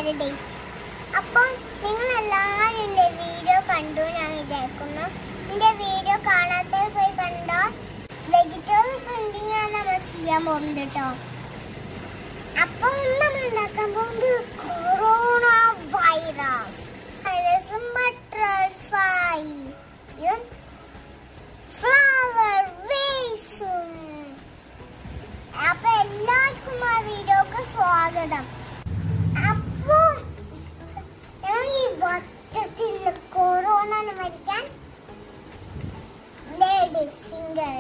Paradise അപ്പം നിങ്ങൾ എല്ലാവരും എൻ്റെ വീഡിയോ കണ്ടു ഞാൻ വിചാരിക്കുന്നു എൻ്റെ വീഡിയോ കാണാത്തവർ പോയി കണ്ടോ വെജിറ്റബിൾ പ്രിന്റിംഗ് ആണ് നമ്മൾ ചെയ്യാൻ പോകുന്നത് കേട്ടോ അപ്പം നമ്മൾ ഉണ്ടാക്കാൻ പോകുന്നത് കൊറോണ വൈറസ് വൈറസും ബട്ടർഫ്ലൈയും ഫ്ലവർ വേസും അപ്പൊ എല്ലാവർക്കും ആ വീഡിയോക്ക് സ്വാഗതം അപ്പൊ ഞാൻ ഈ വട്ടത്തിലുള്ള കൊറോണ മരിക്കാൻ ലേഡീസ് ഫിംഗർ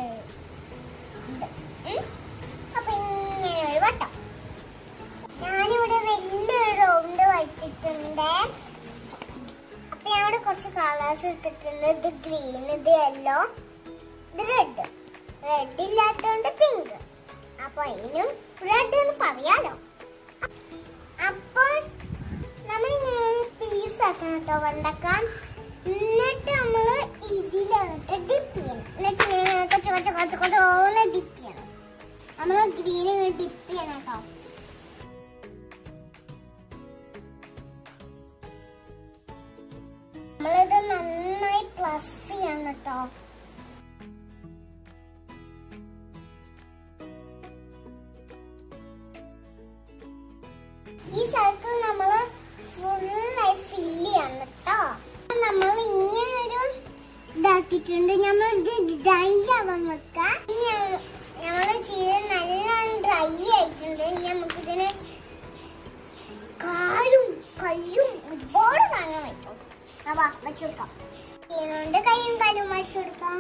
അപ്പൊ ഇങ്ങനെ ഒരു വട്ടം ഞാനിവിടെ വലിയൊരു റൗണ്ട് വച്ചിട്ടുണ്ട് അപ്പൊ ഞാൻ ഇവിടെ കുറച്ച് കളേഴ്സ് എടുത്തിട്ടുണ്ട് ഇത് ഗ്രീൻ ഇത് യെല്ലോ ഇത് റെഡ് റെഡ് ഇല്ലാത്തതുകൊണ്ട് പിങ്ക് അപ്പൊ അതിനും റെഡ് എന്ന് പറയാലോ അപ്പോൾ നമ്മൾ പീസ് ആക്കണം കേട്ടോ വെണ്ടക്കാൻ എന്നിട്ട് നമ്മൾ ഇതിലിട്ട് ഡിപ്പ് ചെയ്യണം എന്നിട്ട് ഇങ്ങനെ കൊച്ചു കൊച്ചു കൊച്ചു കൊച്ചോന്ന് ഡിപ്പ് ചെയ്യണം നമ്മൾ ഗ്രീൻ ഡിപ്പ് ചെയ്യണം കേട്ടോ നമ്മളിത് നന്നായി പ്ലസ് ചെയ്യണം കേട്ടോ ഈ സർക്കിൾ നമ്മൾ ഫുള്ളായി ഫില്ല് ചെയ്യണം കേട്ടോ നമ്മൾ ഇങ്ങനൊരു ഇതാക്കിയിട്ടുണ്ട് നമ്മൾ ഇത് ഡ്രൈ ആവാൻ വെക്കാം നമ്മൾ ചെയ്ത് നല്ലോണം ഡ്രൈ ആയിട്ടുണ്ട് ഇനി നമുക്ക് ഇതിന് കാലും കയ്യും ഒരുപാട് സാധനം വയ്ക്കും അപ്പൊ വെച്ചുകൊടുക്കാം ഇതിനുകൊണ്ട് കയ്യും കാലും വച്ചു കൊടുക്കാം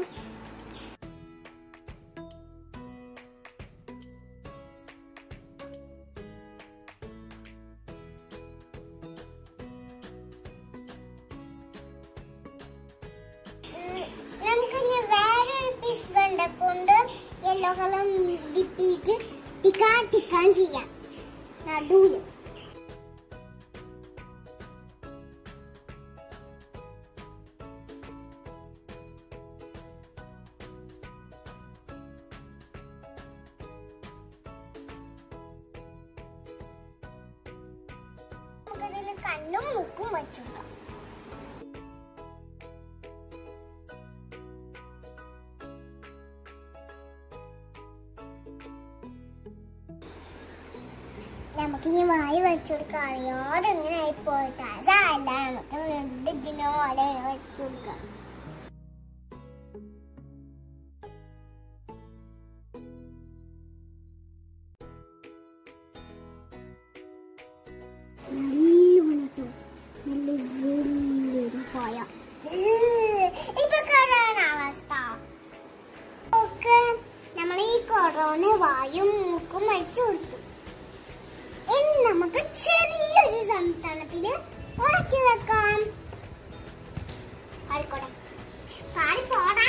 നമുക്കിനി വേറൊരു പീസ് വെണ്ടക്കൊണ്ട് യെല്ലോ കളർ ഡിപ്പിയിട്ട് ടിക്കാൻ ടിക്കാൻ ചെയ്യാം നടുവില് നമുക്കതിൽ കണ്ണും മുക്കും വച്ചുകൊടുക്കാം നമുക്കിനി വായി വെച്ചു കൊടുക്കാം അറിയാതെ ഇങ്ങനെ ആയിപ്പോയിട്ട് അതല്ല നമുക്ക് രണ്ട് ഇതിനോ പോലെ വെച്ചു കൊടുക്കാം നല്ലോണം ട്ടോ. നല്ല വലിയൊരു പോയ ഇപ്പൊ കൊറോണ അവസ്ഥ ഓക്കെ നമ്മൾ ഈ കൊറോണ വായും മൂക്കും അടിച്ചു കൊടുത്തു ഇനി നമുക്ക് ചെറിയൊരു സംസ്ഥാനത്തില് ഉണക്കി വെക്കാം ആയിക്കോട്ടെ പാടി പോടാ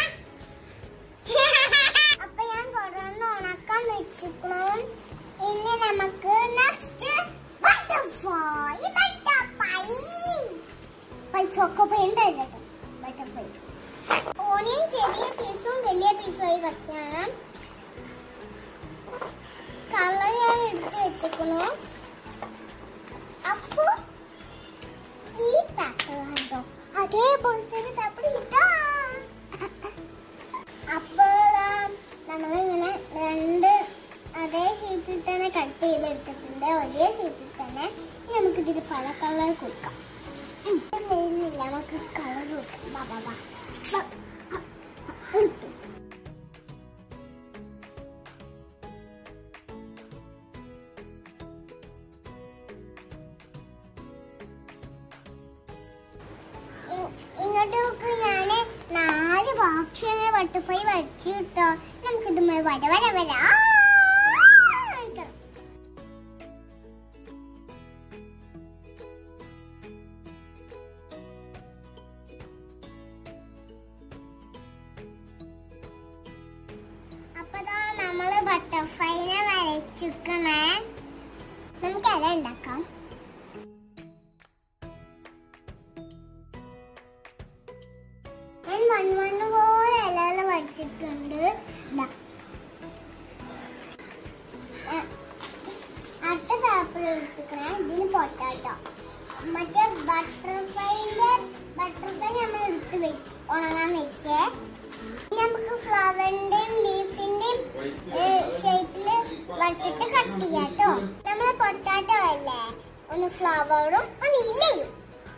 അപ്പൊ ഞാൻ കൊറോണ ഉണക്കാൻ വെച്ചിക്കണു ഇനി നമുക്ക് നെക്സ്റ്റ് ബട്ടർഫ്ലൈ ബട്ടർഫ്ലൈ ചോക്കോപ്പൈ ഉണ്ടായില്ല ബട്ടർഫ്ലൈ ഓണിയൻ ചെറിയ പീസും വലിയ പീസുമായി കട്ട് ചെയ്യണം കളർ ഞാൻ എടുത്ത് വെച്ചേക്കണു അപ്പൊ ഈ പേപ്പർ കണ്ടോ അതേപോലെ തന്നെ പേപ്പർ ഇതാ അപ്പൊ നമ്മളിങ്ങനെ രണ്ട് അതേ ഷീറ്റിൽ തന്നെ കട്ട് ചെയ്തെടുത്തിട്ടുണ്ട് ഒരേ ഷീറ്റിൽ തന്നെ ഇനി നമുക്ക് ഇതിന് പല കളർ കൊടുക്കാം ഉം. ഇല്ല നമുക്ക് കളർ കൊടുക്കാം ബാ ബാ ബാ ബാ. ആ, ആ, എടുത്തു ഇ- ഇങ്ങോട്ട് നോക്ക് ഞാന് നാല് ബോക്സിനെ ബട്ടർഫ്ലൈ വരച്ചു കിട്ടോ നമുക്കിത് വര വര വര ആ, കഴിക്കണം. അപ്പൊ ദാ നമ്മള് ബട്ടർഫ്ലൈനെ വരച്ചിക്കണേ നമുക്ക് ഇല ഉണ്ടാക്കാം ഞാൻ മണ്ണ് മണ്ണ് പോലെ ഇലകള് വരച്ചിട്ടുണ്ട് ദാ. ഏ, അടുത്ത പേപ്പർ എടുത്തിക്കണേ ഇതിന് പൊട്ടാട്ടോ മറ്റേ ബട്ടർഫ്ലൈന്റെ ബട്ടർഫ്ലൈ നമ്മൾ എടുത്ത് വെച്ച് ഉണങ്ങാൻ വെച്ചേ ഇനി നമുക്ക് ഫ്ലവറിന്റെയും ലീഫിന്റെയും ഷേപ്പില് വരച്ചിട്ട് കട്ട് ചെയ്യാം കേട്ടോ നമ്മളെ പൊട്ടാറ്റോ അല്ലേ ഒന്ന് ഫ്ലവറും ഒന്ന് ഇലയും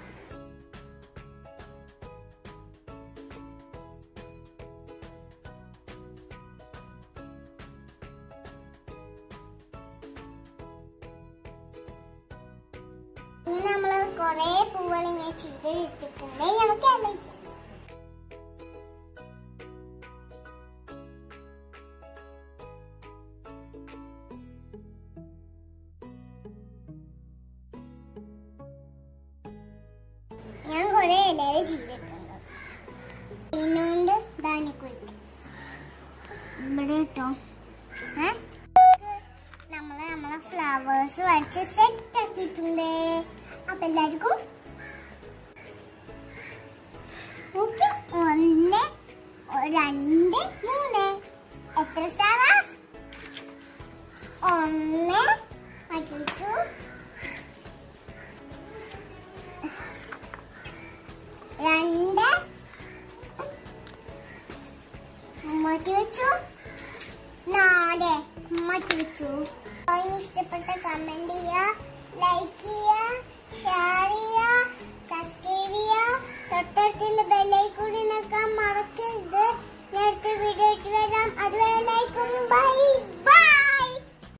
ഇങ്ങനെ നമ്മള് കൊറേ പൂവുകൾ ഇങ്ങനെ ചെയ്ത് വെച്ചിട്ടുണ്ട് നമുക്ക് ആലോചിക്കാം ഞാൻ കൊറേ ഇലയില് ചെയ്തിട്ടുണ്ട് പിന്നോണ്ട് ദാനിക്കുഴിക്കും ഇവിടെ കേട്ടോ ഏ നമ്മള് നമ്മളെ ഫ്ലവേഴ്സ് വരച്ച് സെറ്റ് ആക്കിയിട്ടുണ്ട് അപ്പൊ എല്ലാവർക്കും ഓക്കെ ഒന്ന് രണ്ട് മൂന്ന് എത്ര സ്റ്റാറാ ഒന്ന്